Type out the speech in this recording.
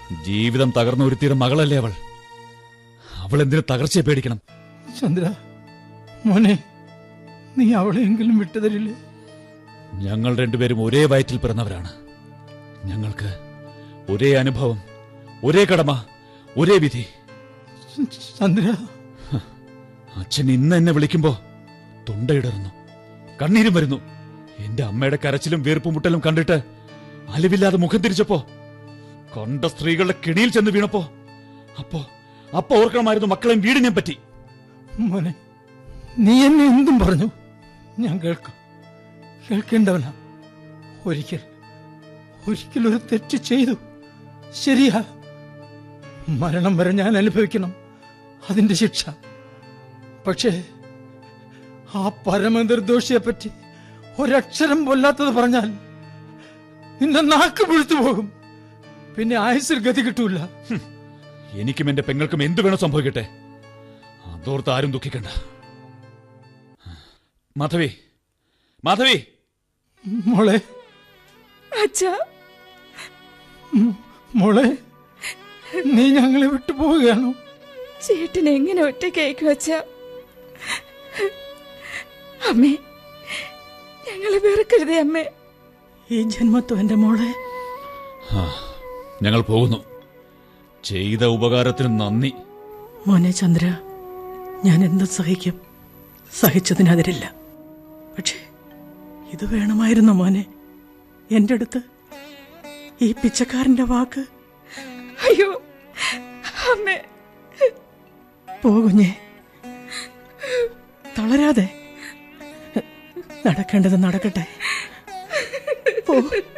ജീവിതം തകർന്ന ഒരുത്തിയുടെ മകളല്ലേ അവൾ അവൾ എന്തിനു തകർച്ചയെ പേടിക്കണം ചന്ദ്ര മോനെ നീ അവളെയെങ്കിലും വിട്ടുതരില്ലേ ഞങ്ങൾ രണ്ടുപേരും ഒരേ വയറ്റിൽ പിറന്നവരാണ് ഞങ്ങൾക്ക് ഒരേ അനുഭവം ഒരേ കടമ ഒരേ വിധി ചന്ദ്ര അച്ഛൻ ഇന്ന് എന്നെ വിളിക്കുമ്പോ തൊണ്ടയിടറുന്നു കണ്ണീരും വരുന്നു എന്റെ അമ്മയുടെ കരച്ചിലും വീർപ്പും മുട്ടലും കണ്ടിട്ട് അലിവില്ലാതെ മുഖം തിരിച്ചപ്പോ കൊണ്ട സ്ത്രീകളുടെ കിണിയിൽ ചെന്ന് വീണപ്പോ അപ്പോ അപ്പൊ ഓർക്കണമായിരുന്നു മക്കളെയും വീടിനെയും പറ്റി മോനെ നീ എന്നെ എന്തും പറഞ്ഞു ഞാൻ കേൾക്കാം കേൾക്കേണ്ടവനാ ഒരിക്കൽ ഒരിക്കൽ ഒരു തെറ്റ് ചെയ്തു ശരിയാ മരണം വരെ ഞാൻ അനുഭവിക്കണം അതിന്റെ ശിക്ഷ പക്ഷേ ആ പരമനിർദോഷിയെ പറ്റി ഒരക്ഷരം കൊല്ലാത്തത് പറഞ്ഞാൽ നിന്റെ നാക്ക് പുഴുത്തു പോകും പിന്നെ ആയുസിൽ ഗതി കിട്ടൂല എനിക്കും എന്റെ പെങ്ങൾക്കും എന്തു വേണോ സംഭവിക്കട്ടെ അതോർത്ത് ആരും ദുഃഖിക്കണ്ട മാധവി മാധവി മോളെ അച്ഛാ മോളെ നീ ഞങ്ങളെ വിട്ടു പോവുകയാണോ ചേട്ടൻ എങ്ങനെ ഒറ്റയ്ക്കയക്കും അച്ഛാ അമ്മേ ഞങ്ങളെ വെറുക്കരുതേ അമ്മേ ഈ ജന്മത്വം എന്റെ മോളെ ആ, ഞങ്ങൾ പോകുന്നു ചെയ്ത ഉപകാരത്തിന് നന്ദി മോനെ ചന്ദ്ര ഞാൻ എന്തും സഹിക്കും സഹിച്ചതിനെതിരില്ല പക്ഷേ ഇത് വേണമായിരുന്നു മോനെ എന്റെ അടുത്ത് ഈ പിച്ചക്കാരന്റെ വാക്ക് അയ്യോ അമ്മേ പോകുഞ്ഞേ തളരാതെ നടക്കേണ്ടത് നടക്കട്ടെ പോ